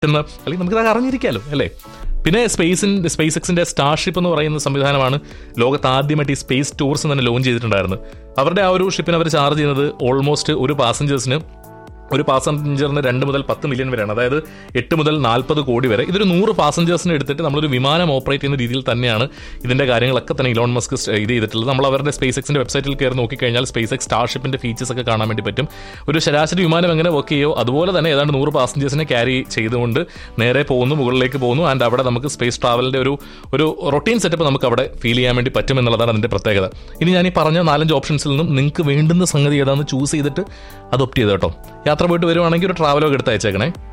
എന്ന് അല്ലെങ്കിൽ നമുക്കത് അറിഞ്ഞിരിക്കാമല്ലോ അല്ലേ പിന്നെ സ്പേസിൻ സ്പേസ് എക്സിന്റെ സ്റ്റാർഷിപ്പ് എന്ന് പറയുന്ന സംവിധാനമാണ് ലോകത്ത് ആദ്യമായിട്ട് ഈ സ്പേസ് ടൂർസ് തന്നെ ലോഞ്ച് ചെയ്തിട്ടുണ്ടായിരുന്നത് അവരുടെ ആ ഒരു ഷിപ്പിന് അവർ ചാർജ് ചെയ്യുന്നത് ഓൾമോസ്റ്റ് ഒരു പാസഞ്ചേഴ്സിന് ഒരു പാസഞ്ചറിന് രണ്ട് മുതൽ പത്ത് മില്യൺ വരെയാണ് അതായത് എട്ട് മുതൽ നാൽപ്പത് കോടി വരെ ഇതൊരു നൂറ് പാസഞ്ചേഴ്സിനെ എടുത്തിട്ട് നമ്മളൊരു വിമാനം ഓപ്പറേറ്റ് ചെയ്യുന്ന രീതിയിൽ തന്നെയാണ് ഇതിന്റെ കാര്യങ്ങളൊക്കെ തന്നെ ഇലോൺ മസ്ക് ഇത് ചെയ്തിട്ടുള്ളത് നമ്മൾ അവരുടെ സ്പേസ് എക്സിന്റെ വെബ്സൈറ്റിൽ കയറി നോക്കിക്കഴിഞ്ഞാൽ സ്പേസ് എക്സ് സ്റ്റാർഷിപ്പിന്റെ ഫീച്ചേഴ്സ് ഒക്കെ കാണാൻ വേണ്ടി പറ്റും ഒരു ശരാശരി വിമാനം എങ്ങനെ വർക്ക് ചെയ്യോ അതുപോലെ തന്നെ ഏതാണ്ട് നൂറ് പാസഞ്ചേഴ്സിനെ ക്യാരി ചെയ്തുകൊണ്ട് നേരെ പോകുന്നു മുകളിലേക്ക് പോകുന്നു ആൻഡ് അവിടെ നമുക്ക് സ്പേസ് ട്രാവലിന്റെ ഒരു ഒരു റൊട്ടീൻ സെറ്റപ്പ് നമുക്ക് അവിടെ ഫീൽ ചെയ്യാൻ വേണ്ടി പറ്റും എന്നുള്ളതാണ് അതിന്റെ പ്രത്യേകത ഇനി ഞാൻ ഈ പറഞ്ഞ നാലഞ്ച് ഓപ്ഷൻസിൽ നിന്നും നിങ്ങൾക്ക് വേണ്ടുന്ന സംഗതി ഏതാണെന്ന് ചൂസ് ചെയ്തിട്ട് അത് ഒപ്റ്റ് ചെയ്ത് കേട്ടോ യാത്ര പോയിട്ട് വരുവാണെങ്കിൽ ഒരു ട്രാവലോഗ് എടുത്ത് അയച്ചേക്കണേ